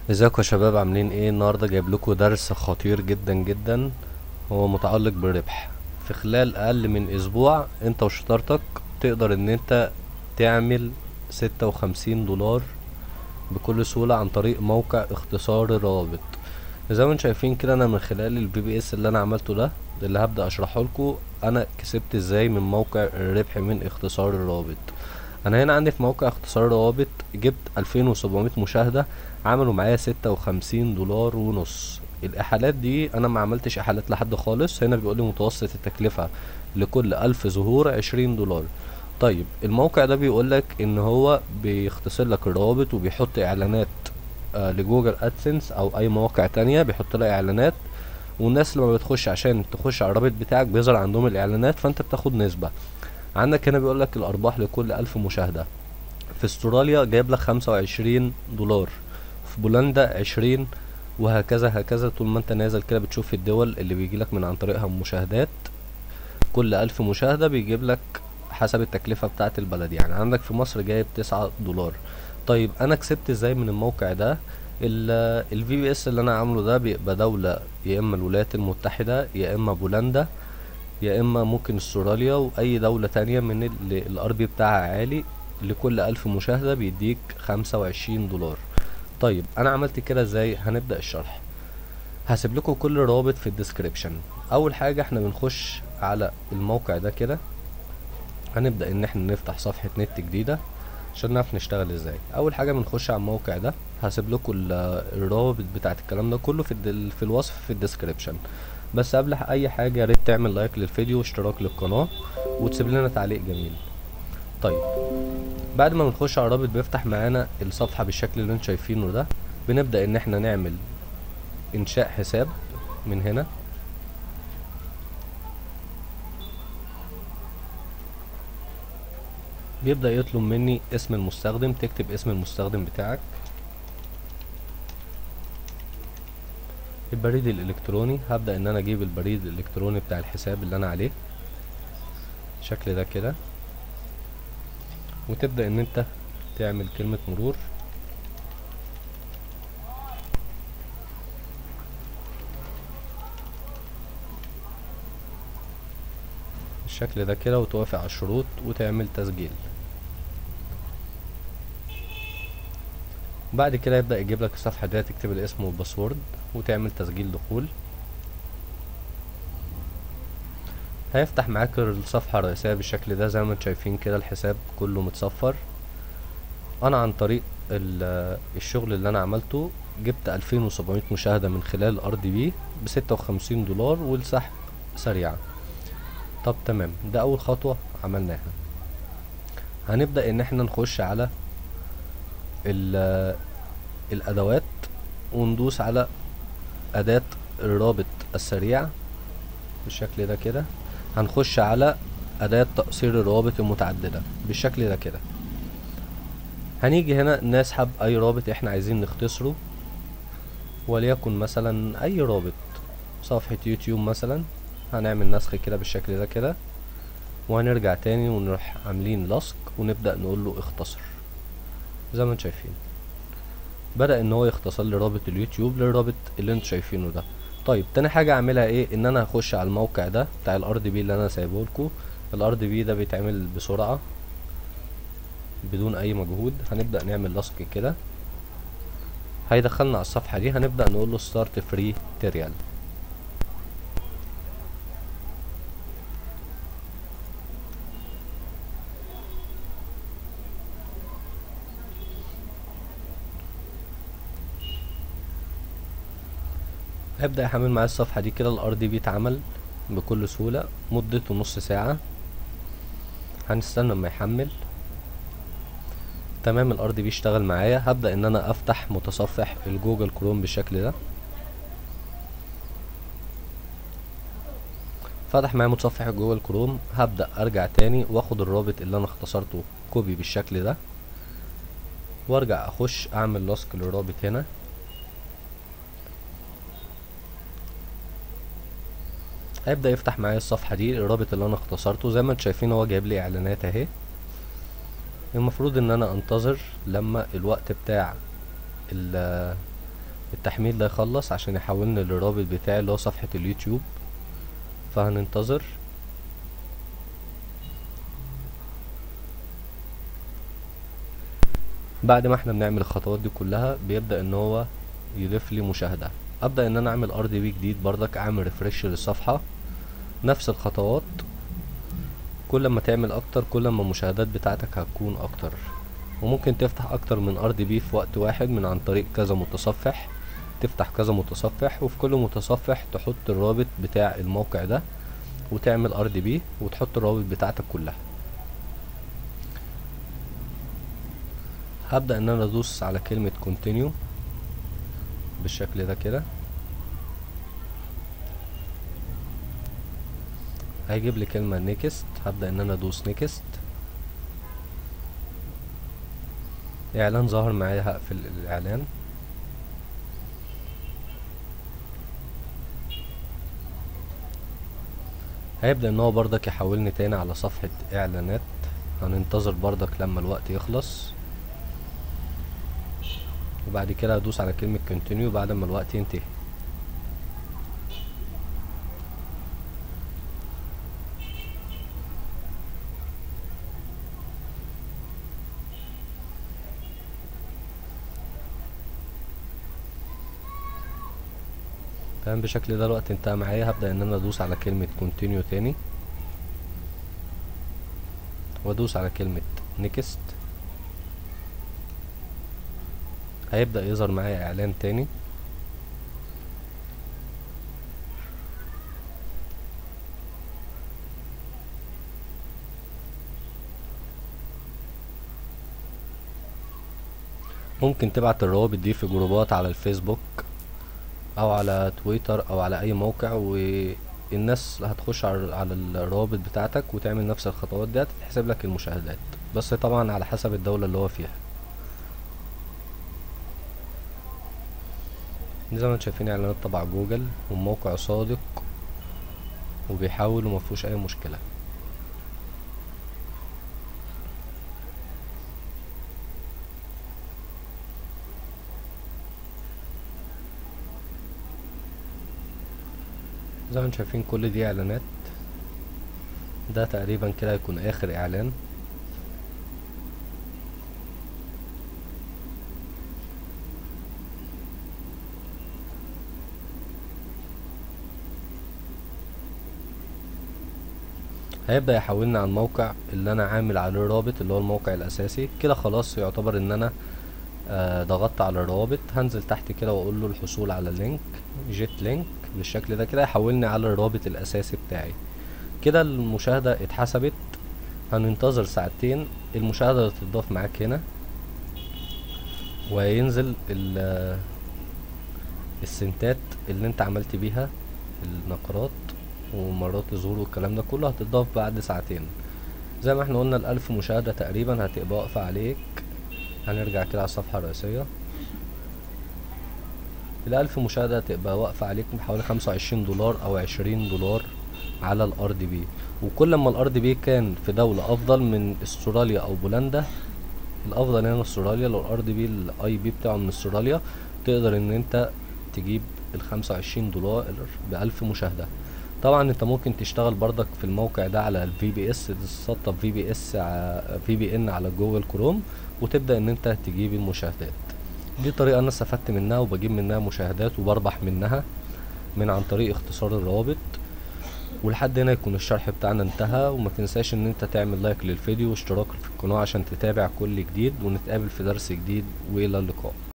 ازيكم يا شباب عاملين ايه النهارده جايب لكم درس خطير جدا جدا هو متعلق بالربح في خلال اقل من اسبوع انت وشطارتك تقدر ان انت تعمل ستة وخمسين دولار بكل سهولة عن طريق موقع اختصار الروابط زي ما انتم شايفين كده انا من خلال البي بي اس اللي انا عملته ده اللي هبدأ اشرحه لكم انا كسبت ازاي من موقع الربح من اختصار الروابط انا هنا عندي في موقع اختصار الروابط جبت 2700 مشاهدة عملوا معايا ستة وخمسين دولار ونص الاحالات دي انا ما عملتش احالات لحد خالص هنا بيقول لي متوسط التكلفة لكل الف ظهور عشرين دولار طيب الموقع ده بيقول لك ان هو بيختصر لك الروابط وبيحط اعلانات آه لجوجل ادسنس او اي مواقع تانية بيحط لها اعلانات والناس لما بتخش عشان تخش على الرابط بتاعك بيظهر عندهم الاعلانات فانت بتاخد نسبة عندك هنا بيقول لك الارباح لكل الف مشاهدة في استراليا جايب لك خمسة وعشرين دولار في بولندا عشرين وهكذا هكذا طول ما انت نازل كده بتشوف الدول اللي بيجيلك من عن طريقها مشاهدات كل الف مشاهدة بيجيب لك حسب التكلفة بتاعة البلد يعني عندك في مصر جايب تسعة دولار طيب انا كسبت ازاي من الموقع ده الفي بي اس اللي انا عامله ده بيبقى دولة يا اما الولايات المتحدة يا اما بولندا يا اما ممكن استراليا واي دولة تانية من اللي الار بي بتاعها عالي لكل الف مشاهدة بيديك خمسة وعشرين دولار طيب انا عملت كده ازاي هنبدأ الشرح هسيب لكم كل الروابط في الديسكريبشن اول حاجة احنا بنخش على الموقع ده كده هنبدأ ان احنا نفتح صفحة نت جديدة عشان نعرف نشتغل ازاي اول حاجة بنخش على الموقع ده هسيب لكم الروابط بتاعت الكلام ده كله في الدل في الوصف في الديسكريبشن بس قبل اي حاجة يا ريت تعمل لايك للفيديو واشتراك للقناة وتسيب لنا تعليق جميل طيب بعد ما بنخش على الرابط بيفتح معانا الصفحة بالشكل اللي انتم شايفينه ده بنبدأ ان احنا نعمل انشاء حساب من هنا بيبدأ يطلب مني اسم المستخدم تكتب اسم المستخدم بتاعك البريد الالكتروني هبدأ ان انا اجيب البريد الالكتروني بتاع الحساب اللي انا عليه الشكل ده كده وتبدأ ان انت تعمل كلمة مرور بالشكل ده كده وتوافق على الشروط وتعمل تسجيل بعد كده يبدأ يجيب لك الصفحة دي تكتب الاسم والباسورد وتعمل تسجيل دخول هيفتح معاك الصفحة الرئيسية بالشكل ده زي ما انتم شايفين كده الحساب كله متصفر انا عن طريق الشغل اللي انا عملته جبت 2700 مشاهدة من خلال ار دي بي بستة وخمسين دولار والسحب سريعا طب تمام ده اول خطوة عملناها هنبدأ ان احنا نخش على الادوات وندوس على اداة الرابط السريع بالشكل ده كده هنخش على أداة تقصير الروابط المتعددة بالشكل ده كده هنيجي هنا نسحب أي رابط احنا عايزين نختصره وليكن مثلا أي رابط صفحة يوتيوب مثلا هنعمل نسخ كده بالشكل ده كده وهنرجع تاني ونروح عاملين لصق ونبدأ نقول له اختصر زي ما انتم شايفين بدأ ان هو يختصر لي رابط اليوتيوب للرابط اللي انتم شايفينه ده طيب تاني حاجة اعملها ايه ان انا هخش على الموقع ده بتاع الار دي بي اللي انا سايبه لكم الار دي بي ده بيتعمل بسرعة بدون اي مجهود هنبدأ نعمل لصق كده هيدخلنا على الصفحة دي هنبدأ نقول له ستارت فري تريال هيبدأ يحمل معايا الصفحة دي كده الار دي بي اتعمل بكل سهولة مدته نص ساعة هنستنى لما يحمل تمام الار دي بي اشتغل معايا هبدأ ان انا افتح متصفح الجوجل كروم بالشكل ده فتح معايا متصفح جوجل كروم هبدأ ارجع تاني واخد الرابط اللي انا اختصرته كوبي بالشكل ده وارجع اخش اعمل لصق للرابط هنا هيبدأ يفتح معايا الصفحة دي الرابط اللي انا اختصرته زي ما انتم شايفين هو جايب لي اعلانات اهي المفروض ان انا انتظر لما الوقت بتاع ال- التحميل ده يخلص عشان يحولني للرابط بتاعي اللي هو صفحة اليوتيوب فهننتظر بعد ما احنا بنعمل الخطوات دي كلها بيبدأ ان هو يضيف لي مشاهدة ابدأ ان انا اعمل ار دي بي جديد بردك اعمل ريفرش للصفحة نفس الخطوات كل ما تعمل اكتر كل ما المشاهدات بتاعتك هتكون اكتر وممكن تفتح اكتر من ار دي بي في وقت واحد من عن طريق كذا متصفح تفتح كذا متصفح وفي كل متصفح تحط الرابط بتاع الموقع ده وتعمل ار دي بي وتحط الروابط بتاعتك كلها هبدأ ان انا ادوس على كلمة continue بالشكل ده كده هيجيب لي كلمة نيكست هبدأ ان انا ادوس نيكست اعلان ظهر معايا هقفل الاعلان هيبدأ ان هو بردك يحولني تاني على صفحة اعلانات هننتظر بردك لما الوقت يخلص وبعد كده هدوس على كلمة continue بعد ما الوقت ينتهي تمام بالشكل ده الوقت انتهى معايا هبدأ ان انا ادوس على كلمة continue تاني وادوس على كلمة next هيبدأ يظهر معايا اعلان تاني ممكن تبعت الروابط دي في جروبات على الفيسبوك او على تويتر او على اي موقع والناس هتخش على على الروابط بتاعتك وتعمل نفس الخطوات دي هتتحسب لك المشاهدات بس طبعا على حسب الدولة اللي هو فيها زي ما انتم شايفين اعلانات تبع جوجل والموقع صادق وبيحاول ومفيهوش اي مشكلة زي ما انتم شايفين كل دي اعلانات ده تقريبا كده هيكون اخر اعلان هيبدأ يحولني على الموقع اللي انا عامل عليه الرابط اللي هو الموقع الاساسي كده خلاص يعتبر ان انا آه ضغطت على الروابط هنزل تحت كده واقول له الحصول على لينك جيت لينك بالشكل ده كده يحولني على الرابط الاساسي بتاعي كده المشاهدة اتحسبت هننتظر ساعتين المشاهدة تضاف معاك هنا وينزل ال- السنتات اللي انت عملت بيها النقرات ومرات الظهور والكلام ده كله هتضاف بعد ساعتين زي ما احنا قلنا الألف مشاهدة تقريبا هتبقى واقفة عليك هنرجع كده على الصفحة الرئيسية الألف مشاهدة هتبقى واقفة عليك بحوالي خمسة وعشرين دولار أو عشرين دولار على الار دي بي وكل ما الار دي بي كان في دولة أفضل من استراليا أو بولندا الأفضل هنا استراليا لو الار دي بي الاي بي بتاعه من استراليا تقدر إن أنت تجيب الخمسة وعشرين دولار بألف مشاهدة طبعا انت ممكن تشتغل برضك في الموقع ده على الفي بي اس تسطب في بي اس في بي ان على جوجل كروم وتبدا ان انت تجيب المشاهدات دي طريقه انا استفدت منها وبجيب منها مشاهدات وبربح منها من عن طريق اختصار الروابط ولحد هنا يكون الشرح بتاعنا انتهى وما تنساش ان انت تعمل لايك للفيديو واشتراك في القناه عشان تتابع كل جديد ونتقابل في درس جديد والى اللقاء